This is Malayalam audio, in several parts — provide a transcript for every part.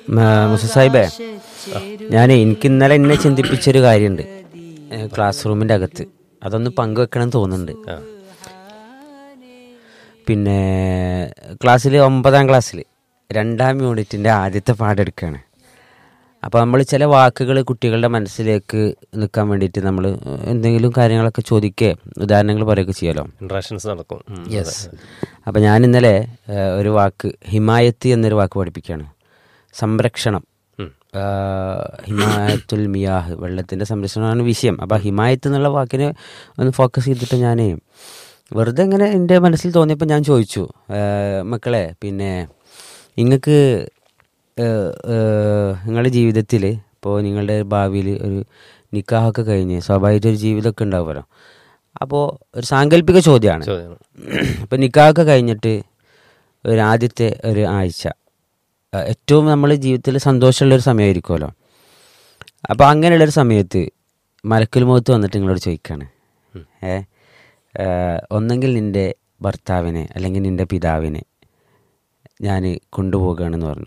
മുസ സാഹിബേ ഞാൻ എനിക്ക് ഇന്നലെ എന്നെ ചിന്തിപ്പിച്ചൊരു കാര്യമുണ്ട് ഏഹ് ക്ലാസ് റൂമിൻ്റെ അകത്ത് അതൊന്ന് പങ്കുവെക്കണം എന്ന് തോന്നുന്നുണ്ട് പിന്നെ ക്ലാസ്സിൽ ഒമ്പതാം ക്ലാസ്സിൽ രണ്ടാം യൂണിറ്റിൻ്റെ ആദ്യത്തെ പാടെടുക്കുകയാണ് അപ്പോൾ നമ്മൾ ചില വാക്കുകൾ കുട്ടികളുടെ മനസ്സിലേക്ക് നിൽക്കാൻ വേണ്ടിയിട്ട് നമ്മൾ എന്തെങ്കിലും കാര്യങ്ങളൊക്കെ ചോദിക്കുകയോ ഉദാഹരണങ്ങൾ പറയുകയൊക്കെ ചെയ്യാലോ ഇൻട്രാക്ഷൻസ് നടക്കും ഉം, യെസ് അപ്പം ഞാൻ ഇന്നലെ ഏഹ്, ഒരു വാക്ക് ഹിമായത്ത് എന്നൊരു വാക്ക് പഠിപ്പിക്കുകയാണ് സംരക്ഷണം ഉം. ആഹ്, ഹിമായത്തുൽ മിയാഹ് വെള്ളത്തിൻ്റെ സംരക്ഷണമാണ് വിഷയം അപ്പം ഹിമായത്ത് എന്നുള്ള വാക്കിനെ ഒന്ന് ഫോക്കസ് ചെയ്തിട്ട് ഞാൻ വെറുതെ ഇങ്ങനെ എൻ്റെ മനസ്സിൽ തോന്നിയപ്പോൾ ഞാൻ ചോദിച്ചു ഏഹ്, മക്കളെ പിന്നെ നിങ്ങൾക്ക് നിങ്ങളുടെ ജീവിതത്തിൽ ഇപ്പോൾ നിങ്ങളുടെ ഭാവിയിൽ ഒരു നിക്കാഹൊക്കെ കഴിഞ്ഞ് സ്വാഭാവികമായിട്ട് ഒരു ജീവിതമൊക്കെ ഉണ്ടാവുമല്ലോ അപ്പോൾ ഒരു സാങ്കല്പിക ചോദ്യമാണ് ചോദ്യം ഇപ്പം നിക്കാഹൊക്കെ കഴിഞ്ഞിട്ട് ഒരു ആദ്യത്തെ ഒരു ആഴ്ച ആ, ഏറ്റവും നമ്മൾ ജീവിതത്തിൽ സന്തോഷമുള്ളൊരു സമയമായിരിക്കുമല്ലോ അപ്പോൾ അങ്ങനെയുള്ളൊരു സമയത്ത് മലക്കുൽ മുഖത്ത് വന്നിട്ട് നിങ്ങളോട് ചോദിക്കുകയാണ് ഏ ആ, ഒന്നെങ്കിൽ നിൻ്റെ ഭർത്താവിനെ അല്ലെങ്കിൽ നിൻ്റെ പിതാവിനെ ഞാൻ കൊണ്ടുപോകുകയാണെന്ന് പറഞ്ഞു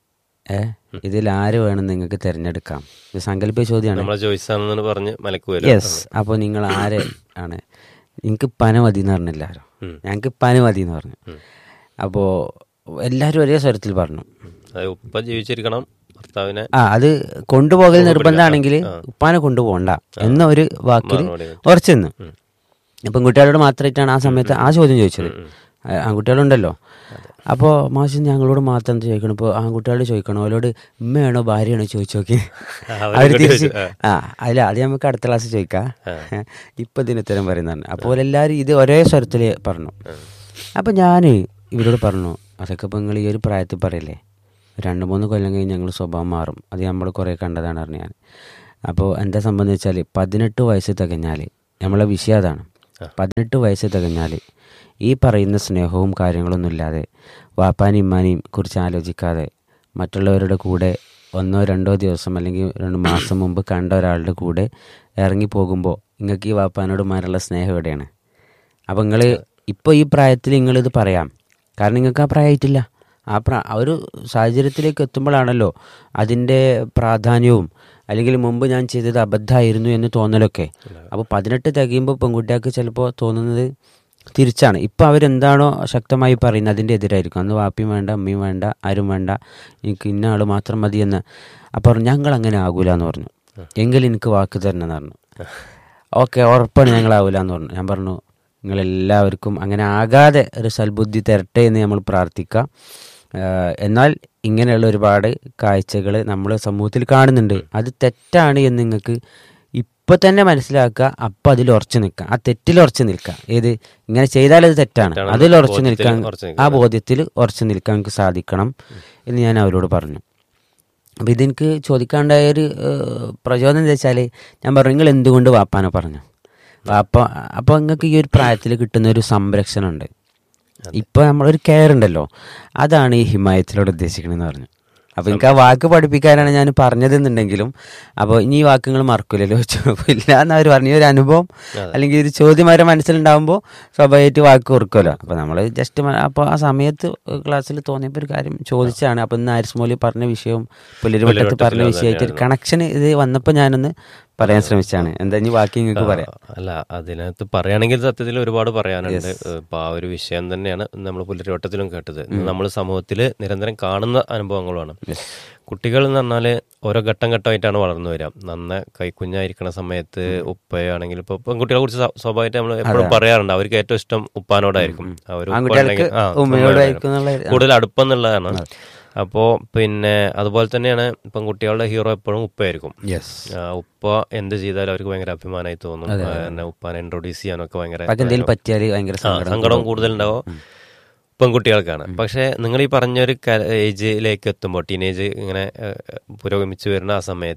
ഏ ഇതിൽ ആര് വേണം നിങ്ങൾക്ക് തിരഞ്ഞെടുക്കാം ഇത് സങ്കല്പിക ചോദ്യമാണ് നമ്മളെ ചോയ്സ് ആണെന്ന് പറഞ്ഞ് മലക്ക് വരും യെസ് അപ്പോൾ നിങ്ങൾ ആര് ആണ് നിങ്ങൾക്ക് പന മതി എന്ന് പറഞ്ഞില്ല ആരോ ഉം. ഞങ്ങൾക്ക് പന മതി എന്ന് പറഞ്ഞു അപ്പോൾ എല്ലാവരും ഒരേ സ്വരത്തിൽ പറഞ്ഞു അത് ഉപ്പ ജീവിച്ചിരിക്കണം ഭർത്താവിനെ ആ അത് കൊണ്ടുപോകൽ നിർബന്ധമാണെങ്കിൽ ഉപ്പാനെ കൊണ്ടുപോകണ്ട എന്ന ഒരു വാക്കിൽ മറുപടി ഉറച്ചു നിന്നു പെൺകുട്ടികളോട് മാത്രമായിട്ടാണ് ആ സമയത്ത് ആ ചോദ്യം ചോദിച്ചത് ആ, ആൺകുട്ടികളുണ്ടല്ലോ അപ്പോൾ മാഷ് ഞങ്ങളോട് മാത്രം എന്ത് ചോദിക്കണം ഇപ്പോൾ ആൺകുട്ടികളോട് ചോദിക്കണം അവരോട് ഉമ്മയാണോ ഭാര്യയാണോ ചോദിച്ചു നോക്കി അവരെ അവർ കൊണ്ട് തിരിച്ച് ചോദിച്ചു. ആ അല്ല അത് നമുക്ക് അടുത്ത ക്ലാസ് ചോദിക്കാം ഇപ്പം ഇതിന് ഉത്തരം പറയുന്നതാണ് അപ്പോൾ എല്ലാവരും ഇത് ഒരേ സ്വരത്തിൽ പറഞ്ഞു അപ്പം ഞാൻ ഇവരോട് പറഞ്ഞു അതൊക്കെ ഇപ്പം നിങ്ങൾ ഈ ഒരു പ്രായത്തിൽ പറയല്ലേ രണ്ട് മൂന്ന് കൊല്ലം കഴിഞ്ഞ് ഞങ്ങൾ സ്വഭാവം മാറും അത് നമ്മൾ കുറേ കണ്ടതാണ് പറഞ്ഞു ഞാൻ അപ്പോൾ എന്താ സംഭവം എന്ന് വെച്ചാൽ പതിനെട്ട് വയസ്സ് തികഞ്ഞാൽ നമ്മളെ വിഷയം അതാണ് പതിനെട്ട് വയസ്സ് തികഞ്ഞാൽ ഈ പറയുന്ന സ്നേഹവും കാര്യങ്ങളൊന്നും ഇല്ലാതെ വാപ്പാനും ഇമ്മാനെയും കുറിച്ച് ആലോചിക്കാതെ മറ്റുള്ളവരുടെ കൂടെ ഒന്നോ രണ്ടോ ദിവസം അല്ലെങ്കിൽ രണ്ട് മാസം മുമ്പ് കണ്ട ഒരാളുടെ കൂടെ ഇറങ്ങി പോകുമ്പോൾ നിങ്ങൾക്ക് ഈ വാപ്പാനോട് മാരുള്ള സ്നേഹം എവിടെയാണ് അപ്പം നിങ്ങൾ ഇപ്പോൾ ഈ പ്രായത്തിൽ നിങ്ങളിത് പറയാം കാരണം നിങ്ങൾക്ക് ആ പ്രായമായിട്ടില്ല ആ പ്രാ ആ ഒരു സാഹചര്യത്തിലേക്ക് എത്തുമ്പോഴാണല്ലോ അതിൻ്റെ പ്രാധാന്യവും അല്ലെങ്കിൽ മുമ്പ് ഞാൻ ചെയ്തത് അബദ്ധമായിരുന്നു എന്ന് തോന്നലൊക്കെ അപ്പോൾ പതിനെട്ട് തികയുമ്പോൾ പെൺകുട്ടികൾക്ക് ചിലപ്പോൾ തോന്നുന്നത് തിരിച്ചാണ് ഇപ്പോൾ അവരെന്താണോ ശക്തമായി പറയുന്നത് അതിൻ്റെ എതിരായിരിക്കും അന്ന് വാപ്പിയും വേണ്ട അമ്മയും വേണ്ട ആരും വേണ്ട എനിക്ക് ഇന്ന ആൾ മാത്രം മതി എന്ന് അപ്പോൾ ഞങ്ങൾ അങ്ങനെ ആകൂല എന്ന് പറഞ്ഞു എങ്കിൽ എനിക്ക് വാക്ക് തരണം എന്ന് പറഞ്ഞു ഓക്കെ ഉറപ്പാണ് ഞങ്ങളാവില്ല എന്ന് പറഞ്ഞു ഞാൻ പറഞ്ഞു നിങ്ങളെല്ലാവർക്കും അങ്ങനെ ആകാതെ ഒരു സൽബുദ്ധി തരട്ടെ എന്ന് നമ്മൾ പ്രാർത്ഥിക്കാം ആഹ് എന്നാൽ ഇങ്ങനെയുള്ള ഒരുപാട് കാഴ്ചകൾ നമ്മൾ സമൂഹത്തിൽ കാണുന്നുണ്ട് അത് തെറ്റാണ് എന്ന് നിങ്ങൾക്ക് ഇപ്പം തന്നെ മനസ്സിലാക്കുക അപ്പം അതിൽ ഉറച്ചു നിൽക്കുക ആ തെറ്റിൽ ഉറച്ചു നിൽക്കുക ഏത് ഇങ്ങനെ ചെയ്താൽ അത് തെറ്റാണ് തെറ്റാണ്. അതിൽ ഉറച്ചു ബോധ്യത്തിൽ നിൽക്കാൻ ഉറച്ചു ആ ബോധ്യത്തിൽ ഉറച്ചു നിൽക്കാൻ നമുക്ക് സാധിക്കണം എന്ന് ഞാൻ അവരോട് പറഞ്ഞു അപ്പം ഇതെനിക്ക് ചോദിക്കാണ്ടായ ഒരു ഏഹ്, പ്രചോദനം എന്താ വെച്ചാൽ ഞാൻ പറഞ്ഞു നിങ്ങൾ എന്തുകൊണ്ട് വാപ്പാനെ പറഞ്ഞു വാപ്പ അപ്പോൾ നിങ്ങൾക്ക് ഈ ഒരു പ്രായത്തിൽ കിട്ടുന്ന ഒരു സംരക്ഷണമുണ്ട് ഇപ്പോൾ നമ്മളൊരു കെയർ ഉണ്ടല്ലോ അതാണ് ഈ ഹിമായത്തിലൂടെ ഉദ്ദേശിക്കണമെന്ന് പറഞ്ഞു അപ്പോൾ എനിക്ക് ആ വാക്ക് പഠിപ്പിക്കാനാണ് ഞാൻ പറഞ്ഞതെന്നുണ്ടെങ്കിലും അപ്പോൾ ഇനി ഈ വാക്കുകൾ മറക്കൂലല്ലോ ഇല്ല എന്ന് അവർ പറഞ്ഞു ഈ ഒരു അനുഭവം അല്ലെങ്കിൽ ഒരു ചോദ്യം അവരുടെ മനസ്സിലുണ്ടാകുമ്പോൾ സ്വാഭാവികമായിട്ട് വാക്ക് ഓർക്കുമല്ലോ അപ്പോൾ നമ്മൾ ജസ്റ്റ് അപ്പോൾ ആ സമയത്ത് ക്ലാസ്സിൽ തോന്നിയപ്പോൾ ഒരു കാര്യം ചോദിച്ചാണ് അപ്പോൾ ഇന്ന് ആരിസ് മോലി പറഞ്ഞ വിഷയവും പുലരുവട്ടത്ത് പറഞ്ഞ വിഷയമായിട്ട് ഒരു കണക്ഷൻ ഇത് വന്നപ്പോൾ ഞാനൊന്ന് പറയാൻ ശ്രമിച്ചാണ് എന്താ ഇനി ബാക്കി നിങ്ങൾക്ക് പറയാം അല്ല അതിനകത്ത് പറയുകയാണെങ്കിൽ സത്യത്തിൽ ഒരുപാട് പറയാനുണ്ട് ഇപ്പൊ ആ ഒരു വിഷയം തന്നെയാണ് നമ്മൾ പുലരിവട്ടത്തിലും കേട്ടത് നമ്മൾ സമൂഹത്തിൽ നിരന്തരം കാണുന്ന അനുഭവങ്ങളുമാണ് കുട്ടികൾ എന്ന് പറഞ്ഞാൽ ഓരോ ഘട്ടം ഘട്ടമായിട്ടാണ് വളർന്നു വരിക നന്ന കൈക്കുഞ്ഞായിരിക്കുന്ന സമയത്ത് ഉപ്പയാണെങ്കിൽ ഇപ്പൊ പെൺകുട്ടികളെ കുറിച്ച് സ്വാ- സ്വാഭാവികമായിട്ട് നമ്മൾ എപ്പോഴും പറയാറുണ്ട് അവർക്ക് ഏറ്റവും ഇഷ്ടം ഉപ്പാനോടായിരിക്കും അവർ ഉപ്പ ആൺകുട്ടികൾക്ക് ഉണ്ടെങ്കിൽ- ആ, ഉമ്മയോടായിരിക്കും എന്നുള്ള കൂടുതൽ അടുപ്പം എന്നുള്ളതാണ് അപ്പോൾ പിന്നെ അതുപോലെ തന്നെയാണ് പെൺകുട്ടികളുടെ ഹീറോ എപ്പോഴും ഉപ്പയായിരിക്കും യെസ് ആ, ഉപ്പ എന്ത് ചെയ്താലും അവർക്ക് ഭയങ്കര അഭിമാനമായി തോന്നും ആ, എന്നെ ഉപ്പാനെ ഇൻട്രൊഡ്യൂസ് ചെയ്യാനൊക്കെ ഭയങ്കര അതൊക്കെ എന്തെങ്കിലും പറ്റിയാൽ ഭയങ്കര ആ, സങ്കടം സങ്കടം കൂടുതലുണ്ടാവും പെൺകുട്ടികൾക്കാണ് പക്ഷെ നിങ്ങൾ ഈ പറഞ്ഞൊരു ഏജിലേക്ക് എത്തുമ്പോൾ ടീനേജ് ഇങ്ങനെ ആ, പുരോഗമിച്ചു വരുന്ന ആ സമയത്ത്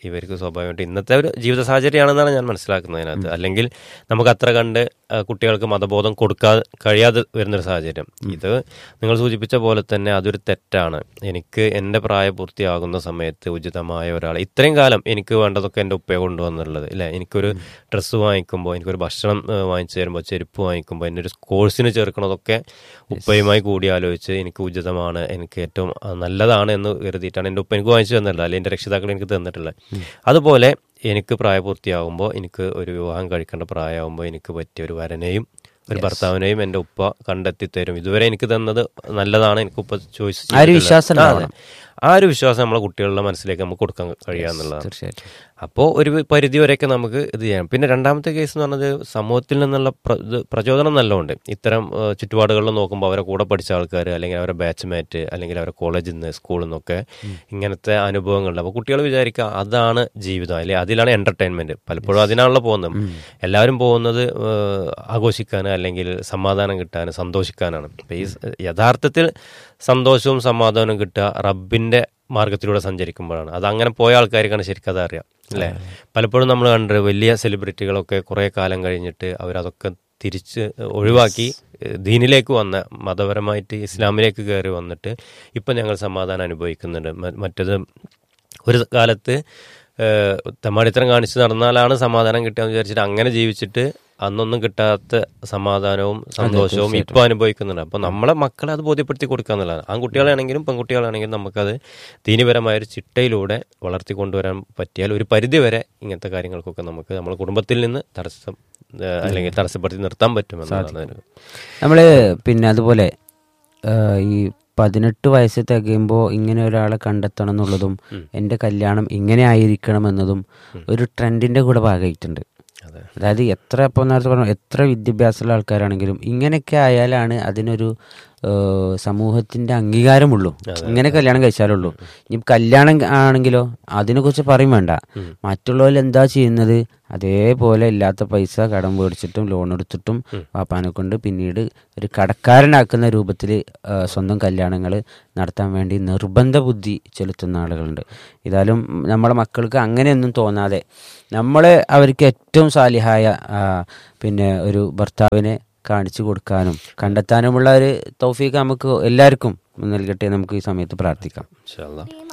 ഇവർക്ക് സ്വാഭാവികമായിട്ട് ഇന്നത്തെ ഒരു ജീവിത സാഹചര്യമാണെന്നാണ് ഞാൻ മനസ്സിലാക്കുന്നത് അതിനകത്ത് അല്ലെങ്കിൽ നമുക്ക് അത്ര കണ്ട് ആ, കുട്ടികൾക്ക് മതബോധം കൊടുക്കാതെ കഴിയാതെ വരുന്നൊരു സാഹചര്യം ഇത് നിങ്ങൾ സൂചിപ്പിച്ച പോലെ തന്നെ അതൊരു തെറ്റാണ് എനിക്ക് എൻ്റെ പ്രായപൂർത്തിയാകുന്ന സമയത്ത് ഉചിതമായ ഒരാൾ ഇത്രയും കാലം എനിക്ക് വേണ്ടതൊക്കെ എൻ്റെ ഉപ്പയെ കൊണ്ടുവന്നുള്ളത് ഇല്ലേ എനിക്കൊരു ഡ്രസ്സ് വാങ്ങിക്കുമ്പോൾ എനിക്കൊരു ഭക്ഷണം ആ, വാങ്ങിച്ചു തരുമ്പോൾ ചെരുപ്പ് വാങ്ങിക്കുമ്പോൾ എൻ്റെ ഒരു കോഴ്സിന് ചേർക്കണതൊക്കെ ഉപ്പയുമായി കൂടി ആലോചിച്ച് എനിക്ക് ഉചിതമാണ് എനിക്ക് ഏറ്റവും ആ, നല്ലതാണ് എന്ന് കരുതിയിട്ടാണ് എൻ്റെ ഉപ്പ എനിക്ക് വാങ്ങിച്ചു തന്നിട്ടുള്ളത് അല്ലെങ്കിൽ എൻ്റെ രക്ഷിതാക്കൾ എനിക്ക് തന്നിട്ടുള്ളത് അതുപോലെ എനിക്ക് പ്രായപൂർത്തിയാകുമ്പോൾ എനിക്ക് ഒരു വിവാഹം കഴിക്കേണ്ട പ്രായമാകുമ്പോൾ എനിക്ക് പറ്റിയ ഒരു വരനെയും ഒരു ഭർത്താവിനെയും എൻ്റെ ഉപ്പ കണ്ടെത്തി തരും ഇതുവരെ എനിക്ക് തന്നത് നല്ലതാണ് എനിക്ക് ഉപ്പ ചോയ്സ് ആ ഒരു വിശ്വാസം ഉണ്ടാവണം. ആ ഒരു വിശ്വാസം നമ്മളെ കുട്ടികളുടെ മനസ്സിലേക്ക് നമുക്ക് കൊടുക്കാൻ കഴിയുക എന്നുള്ളതാണ് തീർച്ചയായിട്ടും അപ്പോൾ ഒരു പരിധി വരെയൊക്കെ നമുക്ക് ഇത് ചെയ്യാം പിന്നെ രണ്ടാമത്തെ കേസ് എന്ന് പറഞ്ഞത് സമൂഹത്തിൽ നിന്നുള്ള പ്ര- ഇത് പ്രചോദനം നല്ലതുണ്ട് ഇത്തരം ആ, ചുറ്റുപാടുകളിൽ നോക്കുമ്പോൾ അവരെ കൂടെ പഠിച്ച ആൾക്കാർ അല്ലെങ്കിൽ അവരെ ബാച്ച്മേറ്റ് അല്ലെങ്കിൽ അവരെ കോളേജിൽ നിന്ന് സ്കൂളിൽ നിന്നൊക്കെ ഇങ്ങനത്തെ അനുഭവങ്ങളുണ്ട് അപ്പോൾ കുട്ടികൾ വിചാരിക്കുക അതാണ് ജീവിതം അല്ലെ അതിലാണ് എന്റർടൈൻമെന്റ് പലപ്പോഴും അതിനാണല്ലോ പോകുന്നത് എല്ലാവരും പോകുന്നത് ആ, ആഘോഷിക്കാൻ അല്ലെങ്കിൽ സമാധാനം കിട്ടാൻ സന്തോഷിക്കാനാണ് അപ്പോൾ ഈ സ- യഥാർത്ഥത്തിൽ സന്തോഷവും സമാധാനവും കിട്ടുക റബ്ബിന്റെ മാർഗത്തിലൂടെ സഞ്ചരിക്കുമ്പോഴാണ് അത് അങ്ങനെ പോയ ആൾക്കാർക്കാണ് ശരിക്കും അതറിയാം അല്ലേ പലപ്പോഴും നമ്മൾ കണ്ടത് വലിയ സെലിബ്രിറ്റികളൊക്കെ കുറേ കാലം കഴിഞ്ഞിട്ട് അവരതൊക്കെ തിരിച്ച് ഒഴിവാക്കി ഏഹ് ദീനിലേക്ക് വന്ന മതപരമായിട്ട് ഇസ്ലാമിലേക്ക് കയറി വന്നിട്ട് ഇപ്പം ഞങ്ങൾ സമാധാനം അനുഭവിക്കുന്നുണ്ട് മ- മറ്റത് ഒരു കാലത്ത് ഏഹ് തെമ്മാടിത്തരം കാണിച്ച് നടന്നാലാണ് സമാധാനം കിട്ടുകയെന്ന് വിചാരിച്ചിട്ട് അങ്ങനെ ജീവിച്ചിട്ട് അന്നൊന്നും കിട്ടാത്ത സമാധാനവും സന്തോഷവും ഇപ്പൊ അനുഭവിക്കുന്നുണ്ട് അപ്പൊ നമ്മളെ മക്കളെ അത് ബോധ്യപ്പെടുത്തി കൊടുക്കുക എന്നുള്ളതാണ് ആൺകുട്ടികളാണെങ്കിലും പെൺകുട്ടികളാണെങ്കിലും നമുക്കത് ദീനിപരമായ ഒരു ചിട്ടയിലൂടെ വളർത്തി കൊണ്ടുവരാൻ പറ്റിയാൽ ഒരു പരിധി വരെ ഇങ്ങനത്തെ കാര്യങ്ങൾക്കൊക്കെ നമുക്ക് നമ്മുടെ കുടുംബത്തിൽ നിന്ന് തടസ്സം ഏഹ് അല്ലെങ്കിൽ തടസ്സപ്പെടുത്തി നിർത്താൻ പറ്റുമെന്നതാണ് ഒരു- നമ്മൾ പിന്നെ അതുപോലെ ആ, ഈ പതിനെട്ട് വയസ്സ് തികയുമ്പോൾ ഇങ്ങനെ ഒരാളെ കണ്ടെത്തണം എന്നുള്ളതും എൻ്റെ കല്യാണം ഇങ്ങനെ ആയിരിക്കണം എന്നതും ഒരു ട്രെൻഡിൻ്റെ കൂടെ ഭാഗമായിട്ടുണ്ട് അതെ അതായത് എത്ര ഇപ്പോൾ നേരത്തെ പറഞ്ഞു എത്ര വിദ്യാഭ്യാസമുള്ള ആൾക്കാരാണെങ്കിലും ഇങ്ങനെയൊക്കെ ആയാലാണ് അതിനൊരു ഏഹ്, സമൂഹത്തിന്റെ അംഗീകാരമുള്ളൂ ഇങ്ങനെ കല്യാണം കഴിച്ചാലുള്ളൂ ഇനി കല്യാണം ആണെങ്കിലോ അതിനെക്കുറിച്ച് പറയും വേണ്ട മറ്റുള്ളവർ എന്താ ചെയ്യുന്നത് അതേപോലെ ഇല്ലാത്ത പൈസ കടം മേടിച്ചിട്ടും ലോൺ എടുത്തിട്ടും വാപ്പാനെ കൊണ്ട് പിന്നീട് ഒരു കടക്കാരനാക്കുന്ന രൂപത്തിൽ സ്വന്തം കല്യാണങ്ങൾ നടത്താൻ വേണ്ടി നിർബന്ധ ബുദ്ധി ചെലുത്തുന്ന ആളുകളുണ്ട് ഏതായാലും നമ്മളെ മക്കൾക്ക് അങ്ങനെയൊന്നും തോന്നാതെ നമ്മൾ അവർക്ക് ഏറ്റവും സാലിഹായ ആ, പിന്നെ ഒരു ഭർത്താവിനെ കാണിച്ചു കൊടുക്കാനും കണ്ടെത്താനുമുള്ള ഒരു തൗഫീക്ക് നമുക്ക് എല്ലാവർക്കും നൽകട്ടെ നമുക്ക് ഈ സമയത്ത് പ്രാർത്ഥിക്കാം ഇൻഷാ അല്ലാ.